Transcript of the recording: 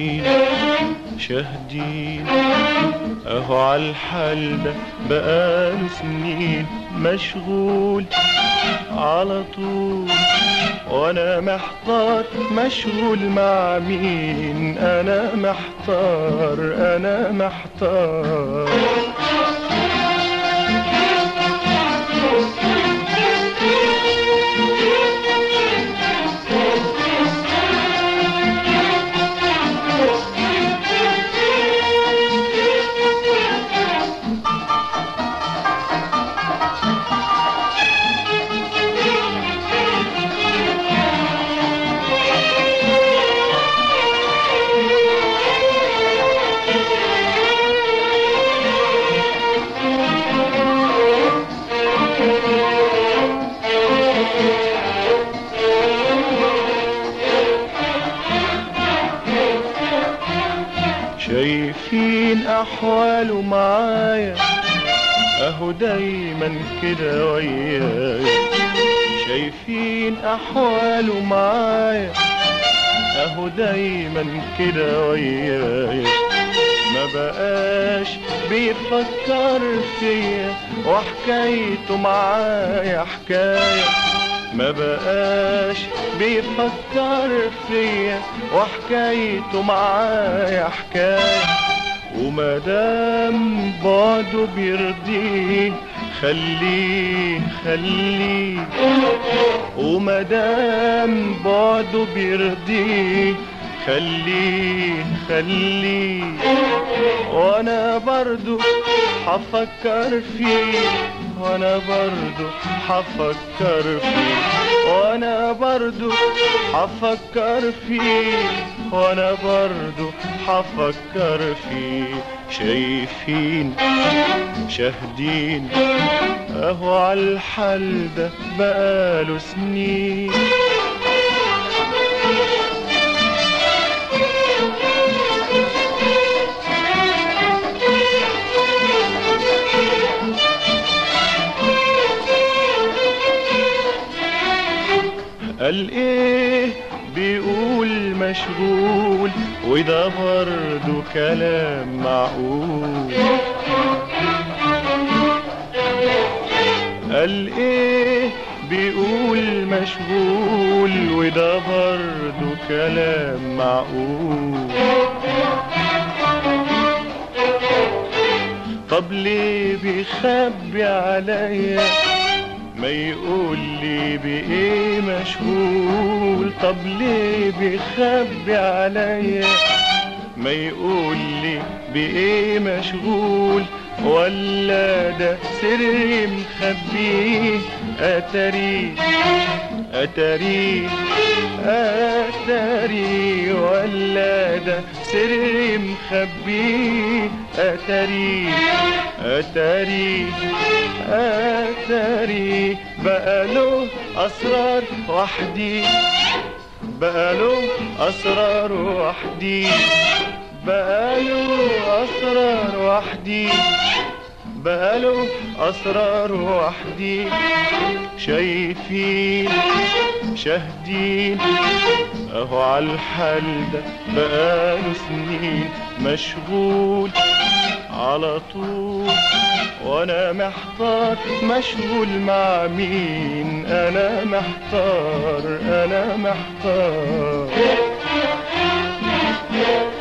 شاهدين شاهدين اهو عالحال ده بقاله سنين مشغول على طول وانا محتار مشغول مع مين انا محتار انا محتار شايفين احواله معايا اهو دايما كده ويايا شايفين احواله معايا اهو دايما كده ويايا ما بقاش بيفكر فيا وحكايته معايا حكايه ما بقاش بيفكر فيا وحكايته معايا حكاية ومادام بعده بيرضيه خليه خليه ومادام بعده بيرضيه خليه خليه وانا برضو حفكر فيه وانا برضو حفكر فيه وانا برضو حفكر فيه وانا برضو حفكر فيه شايفين شاهدين اهو عالحال ده بقاله سنين قال ايه بيقول مشغول وده برضه كلام معقول قال ايه بيقول مشغول وده برضه كلام معقول طب ليه بيخبي عليا ما يقول لي بإيه مشغول طب ليه بيخبي عليا ما يقول لي بإيه مشغول ولا ده سر مخبيه أتريه أتريه أتري ولا ده سر مخبيه أتري أتري أتري بقى له أسرار وحدي بقى له أسرار وحدي بقى له أسرار وحدي بقى له أسرار وحدي شايفين شاهدين اهو عالحال ده بقاله سنين مشغول على طول وانا محتار مشغول مع مين انا محتار انا محتار